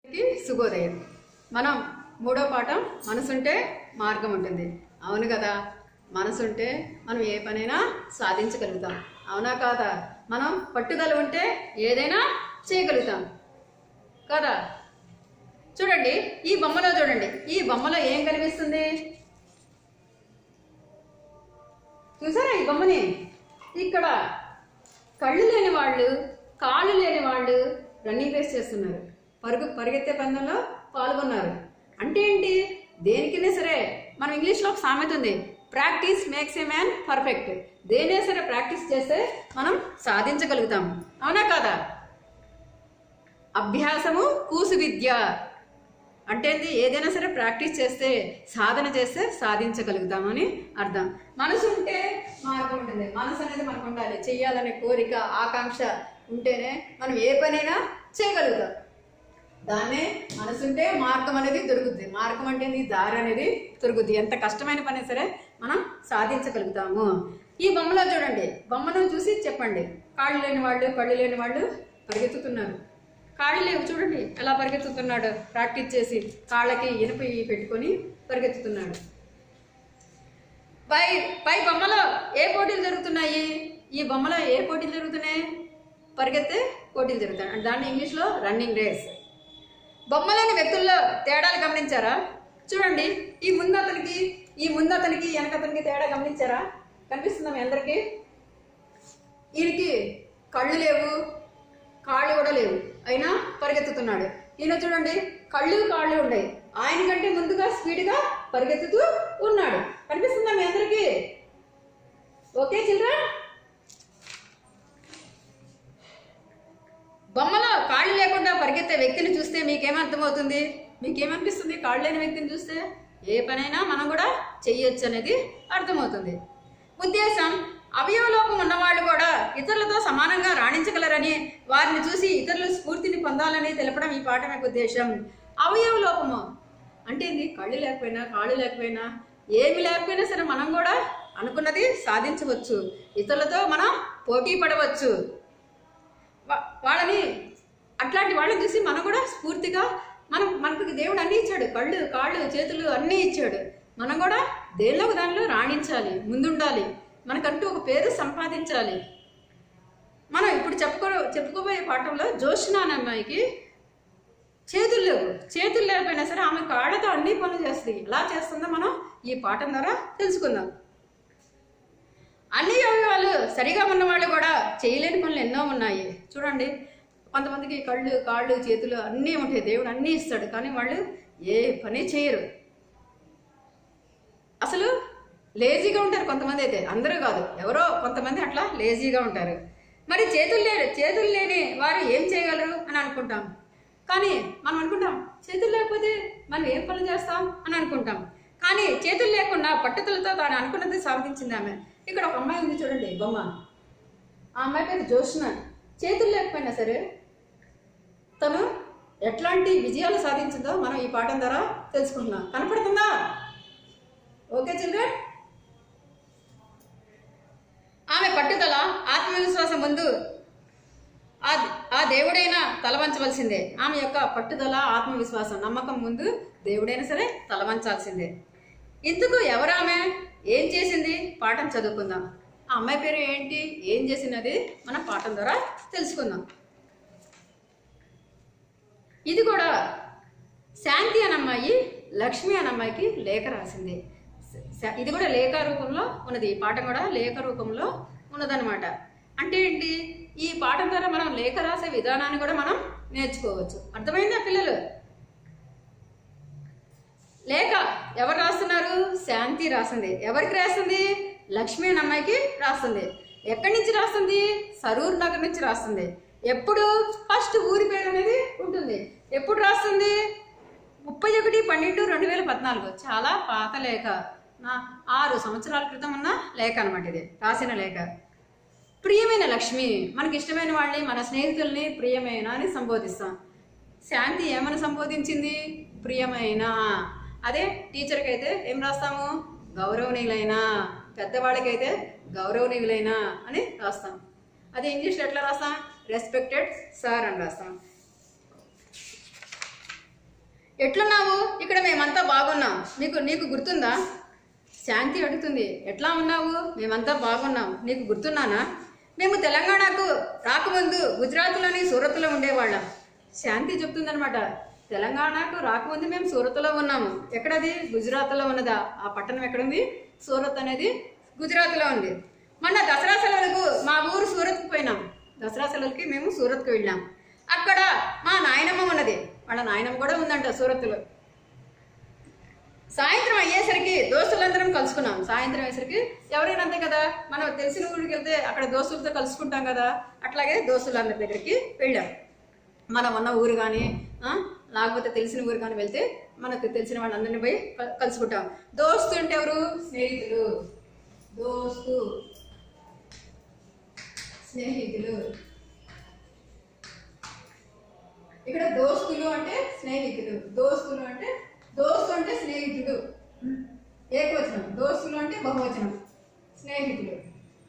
కి శుభోదయం మనం మూడో పాఠం మనసుంటే మార్గం ఉంటుంది అవును కదా మనసుంటే మనం ఏ పనైనా సాధించగలుగుతాం అవునా కాదా మనం పట్టుదల ఉంటే ఏదైనా చేయగలుగుతాం కదా చూడండి ఈ బొమ్మలో చూడండి ఈ బొమ్మలో ఏం కనిపిస్తుంది చూసారా ఈ బొమ్మని ఇక్కడ కళ్ళు లేని వాళ్ళు కాళ్ళు లేని వాళ్ళు రన్నింగ్ రేస్ చేస్తున్నారు పరుగు పరిగెత్తే పందెంలో పాల్గొన్నారు అంటే ఏంటి దేనికైనా సరే మనం ఇంగ్లీష్లో ఒక సామెత ఉంది practice makes a man perfect దేనే సరే ప్రాక్టీస్ చేస్తే మనం సాధించగలుగుతాం అవునా కాదా అభ్యాసము కూసు విద్య అంటే ఏంది? ఏదైనా సరే ప్రాక్టీస్ చేస్తే సాధన చేస్తే సాధించగలుగుతామని అర్థం మనసు ఉంటే మార్గం ఉంటుంది మనసు అనేది మనకు ఉండాలి చెయ్యాలనే కోరిక ఆకాంక్ష ఉంటేనే మనం ఏ పనైనా చేయగలుగుతాం దాన్నే మనసుంటే మార్గం అనేది దొరుకుతుంది మార్గం అంటే ఏంది? దారి అనేది దొరుకుతుంది ఎంత కష్టమైన పని సరే మనం సాధించగలుగుతాము ఈ బొమ్మలో చూడండి బొమ్మను చూసి చెప్పండి కాళ్ళు లేని వాళ్ళు కళ్ళు లేని వాళ్ళు పరిగెత్తుతున్నారు కాళ్ళు లేవు చూడండి ఎలా పరిగెత్తుతున్నాడు ప్రాక్టీస్ చేసి కాళ్ళకి ఇనుప ఇవి పెట్టుకొని పరిగెత్తుతున్నాడు పై పై బొమ్మలో ఏ పోటీలు జరుగుతున్నాయి ఈ బొమ్మలో ఏ పోటీలు జరుగుతున్నాయి పరిగెత్తే పోటీలు జరుగుతాయి అంటే దాన్ని ఇంగ్లీష్లో రన్నింగ్ రేస్ బొమ్మలోని వ్యక్తుల్లో తేడాలు గమనించారా చూడండి ఈ ముందు అతనికి ఈ ముందు అతనికి వెనక అతనికి తేడా గమనించారా కనిపిస్తుందా మీ అందరికీ ఈయనకి కళ్ళు లేవు కాళ్ళు కూడా లేవు అయినా పరిగెత్తుతున్నాడు ఈయన చూడండి కళ్ళు కాళ్ళు ఉన్నాయి ఆయన కంటే ముందుగా స్పీడ్గా పరిగెత్తుతూ ఉన్నాడు కనిపిస్తుందా మీ అందరికీ ఓకే చిల్డ్రన్ బొమ్మలో కాళ్ళు లేకుండా పరిగెత్తే వ్యక్తిని చూస్తే మీకేమర్థమవుతుంది మీకేమనిపిస్తుంది కాళ్ళు లేని వ్యక్తిని చూస్తే ఏ పనైనా మనం కూడా చెయ్యొచ్చు అనేది అర్థమవుతుంది ఉద్దేశం అవయవలోపం ఉన్నవాళ్ళు కూడా ఇతరులతో సమానంగా రాణించగలరని వారిని చూసి ఇతరుల స్ఫూర్తిని పొందాలని తెలపడం ఈ పాఠం యొక్క ఉద్దేశం అవయవలోపము అంటే ఇది కళ్ళు లేకపోయినా కాళ్ళు లేకపోయినా ఏమి లేకపోయినా సరే మనం కూడా అనుకున్నది సాధించవచ్చు ఇతరులతో మనం పోటీ పడవచ్చు వా- వాళ్ళని అట్లాంటి వాళ్ళని చూసి మనం కూడా స్ఫూర్తిగా మనం మనకు దేవుడు అన్నీ ఇచ్చాడు కళ్ళు కాళ్ళు చేతులు అన్నీ ఇచ్చాడు మనం కూడా దేనిలో ఒక దానిలో రాణించాలి ముందుండాలి మనకంటూ ఒక పేరు సంపాదించాలి మనం ఇప్పుడు చెప్పుకో చెప్పుకోబోయే పాఠంలో జోష్న అనే అమ్మాయికి చేతులు లేవు చేతులు లేకపోయినా సరే ఆమె కాళ్ళతో అన్ని పనులు చేస్తుంది ఎలా చేస్తుందో మనం ఈ పాఠం ద్వారా తెలుసుకుందాం అన్ని అవయవాలు సరిగా ఉన్న వాళ్ళు కూడా చేయలేని పనులు ఎన్నో ఉన్నాయి చూడండి కొంతమందికి కళ్ళు కాళ్ళు చేతులు అన్నీ ఉంటాయి దేవుడు అన్నీ ఇస్తాడు కానీ వాళ్ళు ఏ పని చేయరు అసలు లేజీగా ఉంటారు కొంతమంది అయితే అందరూ కాదు ఎవరో కొంతమంది అట్లా లేజీగా ఉంటారు మరి చేతులు లేని చేతులు లేని వారు ఏం చేయగలరు అని అనుకుంటాం కానీ మనం అనుకుంటాం చేతులు లేకపోతే మనం ఏం పనులు చేస్తాం అని అనుకుంటాం కానీ చేతులు లేకుండా పట్టుదలతో తాను అనుకున్నది సాధించింది ఆమె ఇక్కడ ఒక అమ్మాయి ఉంది చూడండి బొమ్మ ఆ అమ్మాయి పేరు జోష్న చేతులు లేకపోయినా సరే తను ఎట్లాంటి విజయాలు సాధించిందో మనం ఈ పాఠం ద్వారా తెలుసుకుంటున్నాం కనపడుతుందా ఓకే చిల్డ్రన్ ఆమె పట్టుదల ఆత్మవిశ్వాసం ముందు ఆ ఆ దేవుడైనా తలవంచవలసిందే ఆమె యొక్క పట్టుదల ఆత్మవిశ్వాసం నమ్మకం ముందు దేవుడైనా సరే తలవంచాల్సిందే ఇందుకు ఎవరామె ఏం చేసింది పాఠం చదువుకుందాం ఆ అమ్మాయి పేరు ఏంటి ఏం చేసినది మన పాఠం ద్వారా తెలుసుకుందాం ఇది కూడా శాంతి అనే అమ్మాయి లక్ష్మి అనే అమ్మాయికి లేఖ రాసింది స- ఇది కూడా లేఖ రూపంలో ఉన్నది ఈ పాఠం కూడా లేఖ రూపంలో ఉన్నదన్నమాట అంటే ఏంటి ఈ పాఠం ద్వారా మనం లేఖ రాసే విధానాన్ని కూడా మనం నేర్చుకోవచ్చు అర్థమైందా పిల్లలు లేఖ ఎవరు రాస్తున్నారు శాంతి రాస్తుంది ఎవరికి రాస్తుంది లక్ష్మి అనే అమ్మాయికి రాస్తుంది ఎక్కడి నుంచి రాస్తుంది సరూర్ నగర్ నుంచి రాస్తుంది ఎప్పుడు ఫస్ట్ ఊరి పేరు అనేది ఉంటుంది ఎప్పుడు రాస్తుంది ముప్పై ఒకటి పన్నెండు రెండు వేల పద్నాలుగు చాలా పాత లేఖ నా ఆరు సంవత్సరాల క్రితం ఉన్న లేఖ అనమాట ఇది రాసిన లేఖ ప్రియమైన లక్ష్మి మనకి ఇష్టమైన వాళ్ళని మన స్నేహితుల్ని ప్రియమైన అని సంబోధిస్తాం శాంతి ఏమని సంబోధించింది ప్రియమైన అదే టీచర్కి అయితే ఏం రాస్తాము గౌరవనీయులైన పెద్దవాళ్ళకైతే గౌరవనీయులైన అని రాస్తాం అదే ఇంగ్లీష్లో ఎట్లా రాస్తాం రెస్పెక్టెడ్ సార్ అని రాస్తాం ఎట్లున్నావు ఇక్కడ మేమంతా బాగున్నాం నీకు నీకు గుర్తుందా శాంతి అడుగుతుంది ఎట్లా ఉన్నావు మేమంతా బాగున్నాం నీకు గుర్తున్నానా మేము తెలంగాణకు రాకముందు గుజరాత్లోని సూరత్లో ఉండేవాళ్ళం శాంతి చెప్తుందనమాట తెలంగాణకు రాకముందు మేము సూరత్లో ఉన్నాము ఎక్కడది గుజరాత్లో ఉన్నదా ఆ పట్టణం ఎక్కడుంది సూరత్ అనేది గుజరాత్లో ఉంది మొన్న దసరా సెలవులకు మా ఊరు సూరత్కి పోయినాం దసరా సెలవులకి మేము సూరత్కి వెళ్ళాం అక్కడ మా నాయనమ్మ ఉన్నది వాళ్ళ నాయనమ్మ కూడా ఉందంట సూరత్లో సాయంత్రం అయ్యేసరికి దోస్తులందరం కలుసుకున్నాం సాయంత్రం అయ్యేసరికి ఎవరైనా అంతే కదా మనం తెలిసిన ఊరికి వెళ్తే అక్కడ దోస్తులతో కలుసుకుంటాం కదా అట్లాగే దోస్తులందరి దగ్గరికి వెళ్ళాం మనం ఉన్న ఊరు కానీ లేకపోతే తెలిసిన ఊరు కానీ వెళ్తే మనకు తెలిసిన వాళ్ళందరినీ పోయి క- కలుసుకుంటాం దోస్తు అంటే ఎవరు స్నేహితులు దోస్తు స్నేహితులు ఇక్కడ దోస్తులు అంటే స్నేహితులు దోస్తులు అంటే దోస్తు అంటే స్నేహితుడు ఏకవచనం దోస్తులు అంటే బహువచనం స్నేహితులు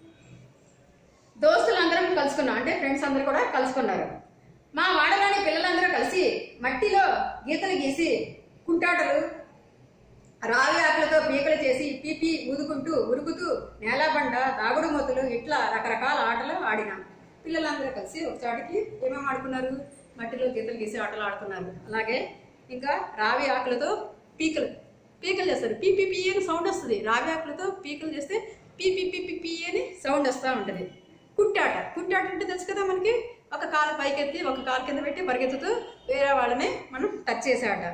దోస్తులు అందరం కలుసుకున్నాం అంటే ఫ్రెండ్స్ అందరూ కూడా కలుసుకున్నారు మా వాడలోని పిల్లలందరూ కలిసి మట్టిలో గీతలు గీసి కుంటాటలు రావి ఆకులతో పీకలు చేసి పీపీ ఊదుకుంటూ ఉరుకుతూ నేలబండ దాగుడు మూతలు ఇట్లా రకరకాల ఆటలు ఆడినాం పిల్లలందరూ కలిసి ఒక చాటికి ఏమేమి ఆడుకున్నారు మట్టిలో గీతలు గీసి ఆటలు ఆడుకున్నారు అలాగే ఇంకా రావి ఆకులతో పీకలు పీకలు చేస్తారు పీ పీ పీ అని సౌండ్ వస్తుంది రావి ఆకులతో పీకలు చేస్తే పీ పీ పీ పీ పీ అని సౌండ్ వస్తూ ఉంటుంది కుట్టాట కుట్టాట అంటే తెలుసు కదా మనకి ఒక కాలు పైకెత్తి ఒక కాలు కింద పెట్టి పరిగెత్తుతూ వేరే వాళ్ళని మనం టచ్ చేసే ఆట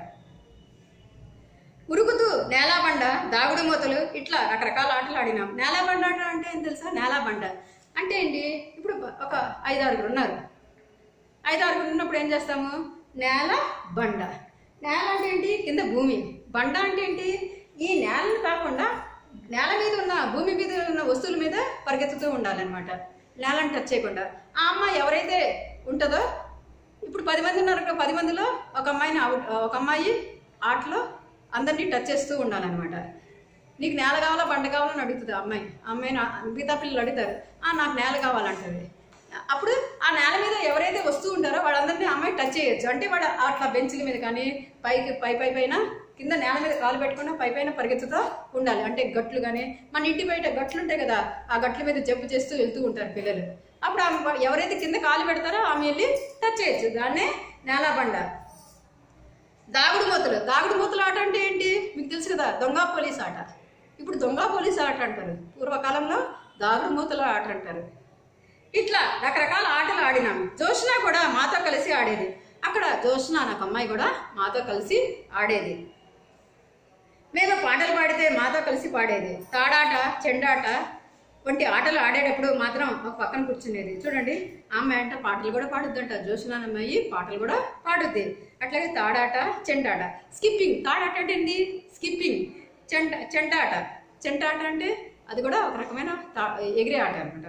ఉరుకుతూ నేలాబండ దాగుడు మూతలు ఇట్లా రకరకాల ఆటలు ఆడినాం నేలాబండ ఆట అంటే ఏం తెలుసా నేలాబండ అంటే ఏంటి ఇప్పుడు ఒక ఐదారుగురు ఉన్నారు ఐదారుగురు ఉన్నప్పుడు ఏం చేస్తాము నేల బండ నేల అంటే ఏంటి కింద భూమి బండ అంటే ఏంటి ఈ నేలను కాకుండా నేల మీద ఉన్న భూమి మీద ఉన్న వస్తువుల మీద పరిగెత్తుతూ ఉండాలన్నమాట నేలను టచ్ చేయకుండా ఆ అమ్మాయి ఎవరైతే ఉంటుందో ఇప్పుడు పది మంది ఉన్నారు కదా, పది మందిలో ఒక అమ్మాయిని అవుట్ ఒక అమ్మాయి ఆటలో అందరినీ టచ్ చేస్తూ ఉండాలన్నమాట నీకు నేల కావాలా బండ కావాలని అడుగుతుంది ఆ అమ్మాయి ఆ అమ్మాయి నా- మిగతా పిల్లలు అడుగుతారు "ఆ, నాకు నేల కావాలంటది అప్పుడు ఆ నేల మీద ఎవరైతే వస్తూ ఉంటారో వాళ్ళందరినీ ఆ అమ్మాయి టచ్ చేయొచ్చు అంటే వాడు అట్లా బెంచ్ల మీద కానీ పైకి పై పై పైన కింద నేల మీద కాలు పెట్టుకుని పై పైన పరిగెత్తుతూ ఉండాలి అంటే గట్లు కానీ మన ఇంటి బయట గట్లు ఉంటాయి కదా ఆ గట్ల మీద జబ్బు చేస్తూ వెళ్తూ ఉంటారు పిల్లలు అప్పుడు ఆమె ఎవరైతే కింద కాలు పెడతారో ఆమె వెళ్ళి టచ్ చేయొచ్చు దాన్నే నేల బండ దాగుడు మూతలు దాగుడు మూతలు ఆట అంటే ఏంటి మీకు తెలుసు కదా దొంగ పోలీస్ ఆట ఇప్పుడు దొంగ పోలీస్ ఆట అంటారు పూర్వకాలంలో దాగుడు మూతల ఆట అంటారు ఇట్లా రకరకాల ఆటలు ఆడినాం జోష్న కూడా మాతో కలిసి ఆడేది అక్కడ జోష్న నాకు అమ్మాయి కూడా మాతో కలిసి ఆడేది మేము పాటలు పాడితే మాతో కలిసి పాడేది తాడాట చెండాట వంటి ఆటలు ఆడేటప్పుడు మాత్రం ఒక పక్కన కూర్చునేది చూడండి ఆ అమ్మాయి అంటే పాటలు కూడా పాడుద్దంట జోష్న అమ్మాయి పాటలు కూడా పాడుద్ది అట్లాగే తాడాట చెండాట స్కిప్పింగ్ తాడాట అంటే ఏంటి స్కిప్పింగ్ చెంట చెండాట చెంటాట అంటే అది కూడా ఒక రకమైన తా- ఎగిరే ఆట అనమాట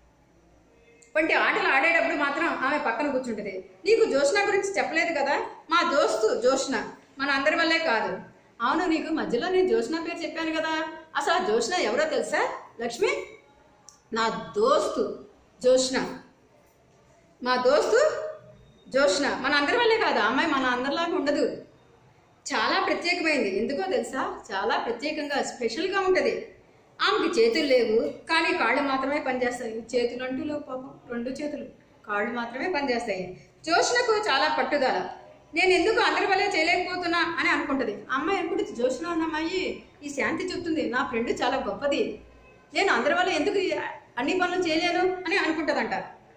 వంటి ఆటలు ఆడేటప్పుడు మాత్రం ఆమె పక్కన కూర్చుంటుంది నీకు జోష్న గురించి చెప్పలేదు కదా మా దోస్తు జోష్న మన అందరి వల్లే కాదు అవును నీకు మధ్యలో నేను జోష్న పేరు చెప్పాను కదా అసలు ఆ జోష్న ఎవరో తెలుసా లక్ష్మి నా దోస్తు జోష్న మా దోస్తు జోష్న మన అందరి వల్లే కాదు ఆ అమ్మాయి మన అందరిలాగా ఉండదు చాలా ప్రత్యేకమైంది ఎందుకో తెలుసా చాలా ప్రత్యేకంగా స్పెషల్గా ఉంటుంది ఆమెకి చేతులు లేవు కానీ కాళ్ళు మాత్రమే పనిచేస్తాయి చేతులు అంటూ లేవు పాపం రెండు చేతులు కాళ్ళు మాత్రమే పనిచేస్తాయి జోష్నకు చాలా పట్టుదల నేను ఎందుకు అందరి వల్లే చేయలేకపోతున్నా అని అనుకుంటుంది ఆ అమ్మాయి అనుకుంటుంది జోష్న అన్న అమ్మాయి ఈ శాంతి చెప్తుంది నా ఫ్రెండ్ చాలా గొప్పది నేను అందరి వల్ల ఎందుకు ఈ అన్ని పనులు చేయలేను అని అనుకుంటుందంట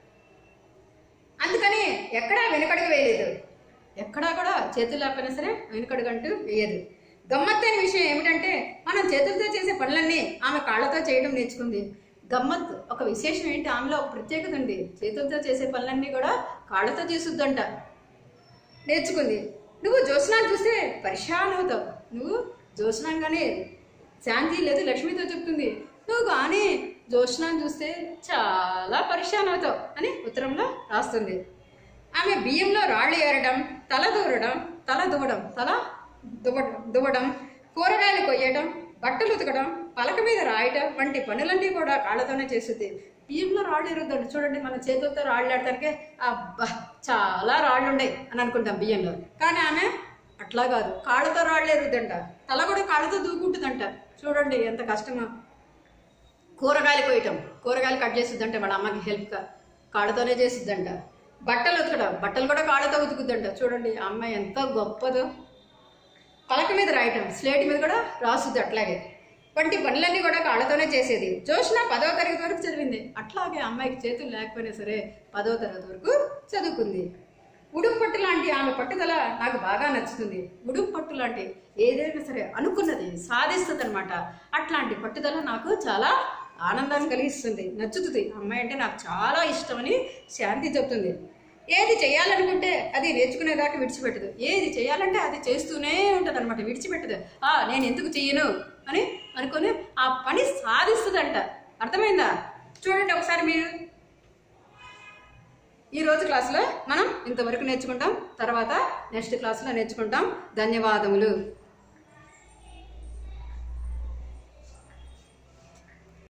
అందుకని ఎక్కడా వెనుకడుగు వేయలేదు ఎక్కడా కూడా చేతులు లేకపోయినా సరే వెనుకడుగంటూ వేయదు గమ్మత్తైన విషయం ఏమిటంటే మనం చేతులతో చేసే పనులన్నీ ఆమె కాళ్ళతో చేయడం నేర్చుకుంది గమ్మత్ ఒక విశేషం ఏంటి ఆమెలో ఒక ప్రత్యేకత ఉంది చేతులతో చేసే పనులన్నీ కూడా కాళ్ళతో చేసుద్దంట నేర్చుకుంది నువ్వు జ్యోత్స్నాన్ని చూస్తే పరిశాన్ అవుతావు నువ్వు జ్యోత్స్నాగానే శాంతి లేదు లక్ష్మితో చెప్తుంది నువ్వు కానీ జ్యోత్స్నాన్ని చూస్తే చాలా పరిశాన్ అవుతావు అని ఉత్తరంలో రాస్తుంది ఆమె బియ్యంలో రాళ్ళు ఏరడం తల దూరడం తల దువ్వడం తల దువ్వడం దువ్వడం కూరగాయలు కొయ్యడం బట్టలు ఉతకడం పలక మీద రాయటం వంటి పనులన్నీ కూడా కాళ్ళతోనే చేస్తుంది బియ్యంలో రాళ్ళు ఎరుద్దండి చూడండి మన చేతులతో రాళ్ళు ఆడటానికి అబ్బా చాలా రాళ్ళు ఉన్నాయి అని అనుకుంటాం బియ్యంలో కానీ ఆమె అట్లా అట్లా కాదు కాళ్ళతో రాళ్ళేరుద్దంట తల కూడా కాళ్ళతో దూకుంటుందంట చూడండి ఎంత కష్టమో కూరగాయలు కోయటం కూరగాయలు కట్ చేసిద్దంట వాళ్ళ అమ్మకి హెల్ప్గా కాళ్ళతోనే చేసిద్దంట బట్టలు ఉతకడం బట్టలు కూడా కాళ్ళతో ఉతుకుద్దంట చూడండి ఆ అమ్మాయి ఎంత గొప్పదో పలక మీద రాయటం స్లేట్ మీద కూడా రాసుద్ది అట్లాగే వంటి పనులన్నీ కూడా కాళ్ళతోనే చేసేది జోష్న పదవ తరగతి వరకు చదివింది అట్లాగే అమ్మాయికి చేతులు లేకపోయినా సరే పదవ తరగతి వరకు చదువుకుంది ఉడుపు పట్టు లాంటి ఆమె పట్టుదల నాకు బాగా నచ్చుతుంది ఉడుపు పట్టు లాంటి ఏదైనా సరే అనుకున్నది సాధిస్తుంది అనమాట అట్లాంటి పట్టుదల నాకు చాలా ఆనందాన్ని కలిగిస్తుంది నచ్చుతుంది అమ్మాయి అంటే నాకు చాలా ఇష్టమని శాంతి చెప్తుంది ఏది చేయాలనుకుంటే అది నేర్చుకునేదాకా విడిచిపెట్టదు ఏది చేయాలంటే అది చేస్తూనే ఉంటుంది అనమాట విడిచిపెట్టదు ఆ నేను ఎందుకు చెయ్యను అని అనుకొని ఆ పని సాధిస్తుందంట అర్థమైందా చూడండి ఒకసారి మీరు ఈ రోజు క్లాసులో మనం ఇంతవరకు నేర్చుకుంటాం తర్వాత నెక్స్ట్ క్లాసులో నేర్చుకుంటాం ధన్యవాదములు